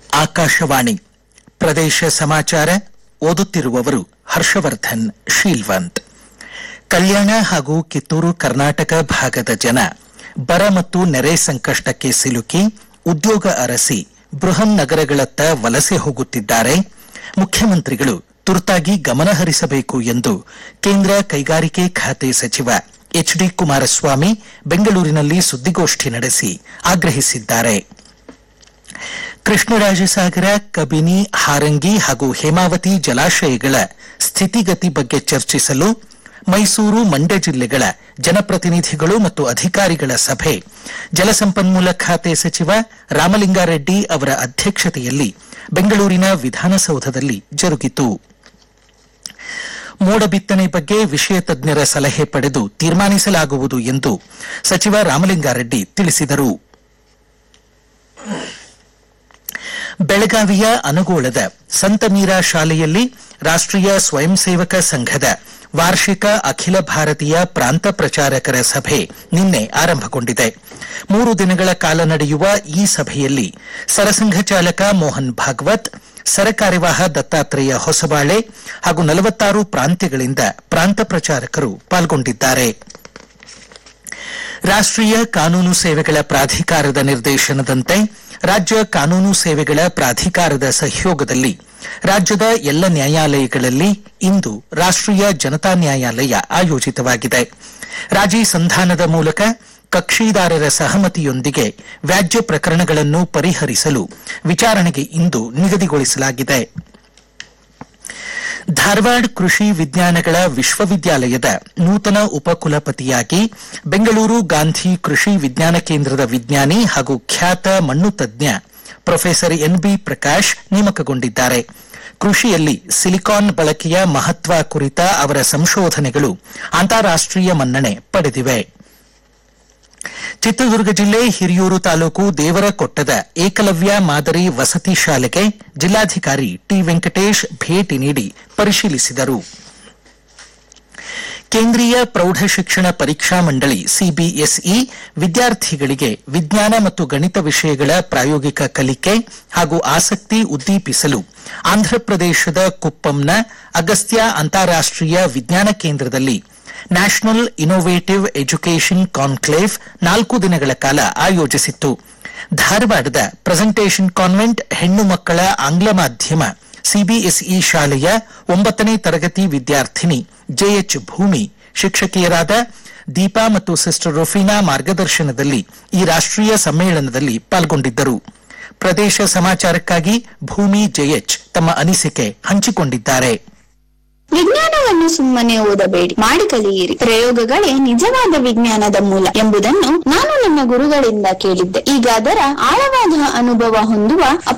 ಆಕಾಶವಾಣಿ ಪ್ರದೇಶ ಸಮಾಚಾರ ಓದುತ್ತಿರುವವರು ಹರ್ಷವರ್ಧನ್ ಶೀಲ್ವಂತ್ ಕಲ್ಯಾಣ ಹಾಗೂ ಕಿತ್ತೂರು ಕರ್ನಾಟಕ ಭಾಗದ ಜನ ಬರ ಮತ್ತು ನೆರೆ ಸಂಕಷ್ಟಕ್ಕೆ ಸಿಲುಕಿ ಉದ್ಯೋಗ ಅರಸಿ ಬೃಹನ್ ನಗರಗಳತ್ತ ವಲಸೆ ಹೋಗುತ್ತಿದ್ದಾರೆ ಮುಖ್ಯಮಂತ್ರಿಗಳು ತುರ್ತಾಗಿ ಗಮನಹರಿಸಬೇಕು ಎಂದು ಕೇಂದ್ರ ಕೈಗಾರಿಕೆ ಖಾತೆ ಸಚಿವ ಎಚ್ ಡಿ ಕುಮಾರಸ್ವಾಮಿ ಬೆಂಗಳೂರಿನಲ್ಲಿ ಸುದ್ದಿಗೋಷ್ಠಿ ನಡೆಸಿ ಆಗ್ರಹಿಸಿದ್ದಾರೆ ಕೃಷ್ಣರಾಜಸಾಗರ ಕಬಿನಿ ಹಾರಂಗಿ ಹಾಗೂ ಹೇಮಾವತಿ ಜಲಾಶಯಗಳ ಸ್ಥಿತಿಗತಿ ಬಗ್ಗೆ ಚರ್ಚಿಸಲು ಮೈಸೂರು ಮಂಡ್ಯ ಜಿಲ್ಲೆಗಳ ಜನಪ್ರತಿನಿಧಿಗಳು ಮತ್ತು ಅಧಿಕಾರಿಗಳ ಸಭೆ ಜಲಸಂಪನ್ಮೂಲ ಖಾತೆ ಸಚಿವ ರಾಮಲಿಂಗಾರೆಡ್ಡಿ ಅವರ ಅಧ್ಯಕ್ಷತೆಯಲ್ಲಿ ಬೆಂಗಳೂರಿನ ವಿಧಾನಸೌಧದಲ್ಲಿ ಜರುಗಿತು ಮೋಡ ಬಿತ್ತನೆ ಬಗ್ಗೆ ವಿಷಯ ತಜ್ಞರ ಸಲಹೆ ಪಡೆದು ತೀರ್ಮಾನಿಸಲಾಗುವುದು ಎಂದು ಸಚಿವ ರಾಮಲಿಂಗಾರೆಡ್ಡಿ ತಿಳಿಸಿದರು ಬೆಳಗಾವಿಯ ಅನಗೋಳದ ಸಂತ ಮೀರಾ ಶಾಲೆಯಲ್ಲಿ ರಾಷ್ಟ್ರೀಯ ಸ್ವಯಂ ಸೇವಕ ಸಂಘದ ವಾರ್ಷಿಕ ಅಖಿಲ ಭಾರತೀಯ ಪ್ರಾಂತ ಪ್ರಚಾರಕರ ಸಭೆ ನಿನ್ನೆ ಆರಂಭಗೊಂಡಿದೆ ಮೂರು ದಿನಗಳ ಕಾಲ ನಡೆಯುವ ಈ ಸಭೆಯಲ್ಲಿ ಸರಸಂಘ ಚಾಲಕ ಮೋಹನ್ ಭಾಗವತ್ ಸರಕಾರ್ಯವಾಹ ದತ್ತಾತ್ರೇಯ ಹೊಸಬಾಳೆ ಹಾಗೂ ನಲವತ್ತಾರು ಪ್ರಾಂತ್ಯಗಳಿಂದ ಪ್ರಾಂತ ಪ್ರಚಾರಕರು ಪಾಲ್ಗೊಂಡಿದ್ದಾರೆ ರಾಷ್ಟ್ರೀಯ ಕಾನೂನು ಸೇವೆಗಳ ಪ್ರಾಧಿಕಾರದ ನಿರ್ದೇಶನದಂತೆ ರಾಜ್ಯ ಕಾನೂನು ಸೇವೆಗಳ ಪ್ರಾಧಿಕಾರದ ಸಹಯೋಗದಲ್ಲಿ ರಾಜ್ಯದ ಎಲ್ಲ ನ್ಯಾಯಾಲಯಗಳಲ್ಲಿ ಇಂದು ರಾಷ್ಟ್ರೀಯ ಜನತಾ ನ್ಯಾಯಾಲಯ ಆಯೋಜಿತವಾಗಿದೆ ರಾಜಿ ಸಂಧಾನದ ಮೂಲಕ ಕಕ್ಷಿದಾರರ ಸಹಮತಿಯೊಂದಿಗೆ ವ್ಯಾಜ್ಯ ಪ್ರಕರಣಗಳನ್ನು ಪರಿಹರಿಸಲು ವಿಚಾರಣೆಗೆ ಇಂದು ನಿಗದಿಗೊಳಿಸಲಾಗಿದೆ ಧಾರವಾಡ ಕೃಷಿ ವಿಜ್ಞಾನಗಳ ವಿಶ್ವವಿದ್ಯಾಲಯದ ನೂತನ ಉಪಕುಲಪತಿಯಾಗಿ ಬೆಂಗಳೂರು ಗಾಂಧಿ ಕೃಷಿ ವಿಜ್ಞಾನ ಕೇಂದ್ರದ ವಿಜ್ಞಾನಿ ಹಾಗೂ ಖ್ಯಾತ ಮಣ್ಣು ತಜ್ಞ ಪ್ರೊಫೆಸರ್ ಎನ್ಬಿ ಪ್ರಕಾಶ್ ನೇಮಕಗೊಂಡಿದ್ದಾರೆ ಕೃಷಿಯಲ್ಲಿ ಸಿಲಿಕಾನ್ ಬಳಕೆಯ ಮಹತ್ವ ಕುರಿತ ಅವರ ಸಂಶೋಧನೆಗಳು ಅಂತಾರಾಷ್ಟ್ರೀಯ ಮನ್ನಣೆ ಪಡೆದಿವೆ ಚಿತ್ರದುರ್ಗ ಜಿಲ್ಲೆ ಹಿರಿಯೂರು ತಾಲೂಕು ದೇವರಕೊಟ್ಟದ ಏಕಲವ್ಯ ಮಾದರಿ ವಸತಿ ಶಾಲೆಗೆ ಜಿಲ್ಲಾಧಿಕಾರಿ ಟಿ ವೆಂಕಟೇಶ್ ಭೇಟಿ ನೀಡಿ ಪರಿಶೀಲಿಸಿದರು ಕೇಂದ್ರೀಯ ಪ್ರೌಢಶಿಕ್ಷಣ ಪರೀಕ್ಷಾ ಮಂಡಳಿ ಸಿಬಿಎಸ್ಇ ವಿದ್ಯಾರ್ಥಿಗಳಿಗೆ ವಿಜ್ಞಾನ ಮತ್ತು ಗಣಿತ ವಿಷಯಗಳ ಪ್ರಾಯೋಗಿಕ ಕಲಿಕೆ ಹಾಗೂ ಆಸಕ್ತಿ ಉದ್ದೀಪಿಸಲು ಆಂಧ್ರಪ್ರದೇಶದ ಕುಪ್ಪಂನ ಅಗಸ್ತ್ಯ ಅಂತಾರಾಷ್ಟ್ರೀಯ ವಿಜ್ಞಾನ ಕೇಂದ್ರದಲ್ಲಿ ನ್ಯಾಷನಲ್ ಇನ್ನೋವೇಟಿವ್ ಎಜುಕೇಷನ್ ಕಾನ್ಕ್ಲೇವ್ ನಾಲ್ಕು ದಿನಗಳ ಕಾಲ ಆಯೋಜಿಸಿತ್ತು ಧಾರವಾಡದ ಪ್ರೆಸೆಂಟೇಷನ್ ಕಾನ್ವೆಂಟ್ ಹೆಣ್ಣು ಮಕ್ಕಳ ಆಂಗ್ಲ ಮಾಧ್ಯಮ ಸಿಬಿಎಸ್ಇ ಶಾಲೆಯ ಒಂಬತ್ತನೇ ತರಗತಿ ವಿದ್ಯಾರ್ಥಿನಿ ಜೆಎಚ್ ಭೂಮಿ ಶಿಕ್ಷಕಿಯರಾದ ದೀಪಾ ಮತ್ತು ಸಿಸ್ಟರ್ ರೊಫೀನಾ ಮಾರ್ಗದರ್ಶನದಲ್ಲಿ ಈ ರಾಷ್ಟ್ರೀಯ ಸಮ್ಮೇಳನದಲ್ಲಿ ಪಾಲ್ಗೊಂಡಿದ್ದರು ಪ್ರದೇಶ ಸಮಾಚಾರಕ್ಕಾಗಿ ಭೂಮಿ ಜೆಎಚ್ ತಮ್ಮ ಅನಿಸಿಕೆ ಹಂಚಿಕೊಂಡಿದ್ದಾರೆ ವಿಜ್ಞಾನವನ್ನು ಸುಮ್ಮನೆ ಓದಬೇಡಿ ಮಾಡಿ ಕಲಿಯಿರಿ ಪ್ರಯೋಗಗಳೇ ನಿಜವಾದ ವಿಜ್ಞಾನದ ಮೂಲ ಎಂಬುದನ್ನು ನಾನು ನನ್ನ ಗುರುಗಳಿಂದ ಕೇಳಿದ್ದೆ ಈಗ ಅದರ ಆಳವಾದ ಅನುಭವ ಹೊಂದುವ